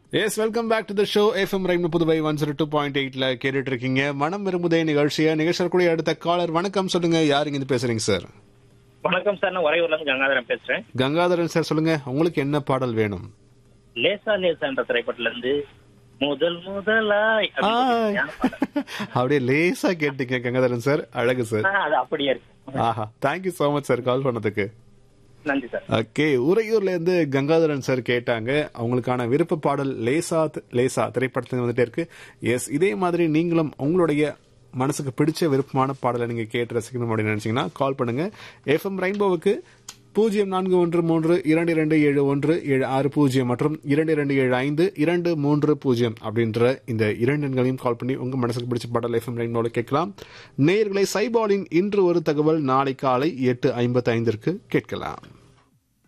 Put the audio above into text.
S welcome back to the show FM rhyme Puduvai one zero two point எயிட்ல கேட்டுட்டு இருக்கீங்க மனம் விரும்புதே நிகழ்ச்சியை நிகழ்ச்சியக்கூடிய அடுத்த காலர் வணக்கம் சொல்லுங்க யாருங்க இருந்து பேசுறீங்க சார் வணக்கம் சார் நான் உறையூர்ல இருந்து கங்காதரன் பேசுறேன் கங்காதரன் சார் சொல்லுங்க உங்களுக்கு என்ன பாடல் வேணும் லேசா லேசா என்ற திரைப்படத்துல இருந்து முதல் முதலாய் அப்படின்னு ஆ. ஒரு ஞான பாடல். அப்படியே லேசா கேட்டீங்க கங்காதரன் சார் அழகு சார் ஆ, அது அப்படியே இருக்கு ஆஹா thank you so much sir call பண்ணதுக்கு நன்றி சார் ஓகே உறையூர்ல இருந்து கங்காதரன் சார் கேட்டாங்க அவங்களுக்கான விருப்ப பாடல் லேசா லேசா திரைப்படத்துல வந்துட்டே இருக்கு எஸ் இதே மாதிரி நீங்களும் உங்களுடைய மனசுக்கு பிடிச்ச விருப்பமான பாடலை நீங்க கேட்டு ரசிக்கணும் அப்படின்னு நினைச்சீங்கன்னா கால் பண்ணுங்க எஃப்எம் ரெயின்போவுக்கு பூஜ்ஜியம் நான்கு ஒன்று மூன்று இரண்டு இரண்டு ஏழு ஒன்று ஏழு ஆறு பூஜ்ஜியம் மற்றும் இரண்டு இரண்டு ஏழு ஐந்து இரண்டு மூன்று பூஜ்ஜியம் அப்படின்ற இந்த இரண்டு எண்களையும் கால் பண்ணி உங்க மனசுக்கு பிடிச்ச பாடல் எஃப்எம் ரெயின்போல கேட்கலாம் நேயர்களை சைபாலின் இன்று ஒரு தகவல் நாளை காலை எட்டு ஐம்பத்தி ஐந்திற்கு கேட்கலாம்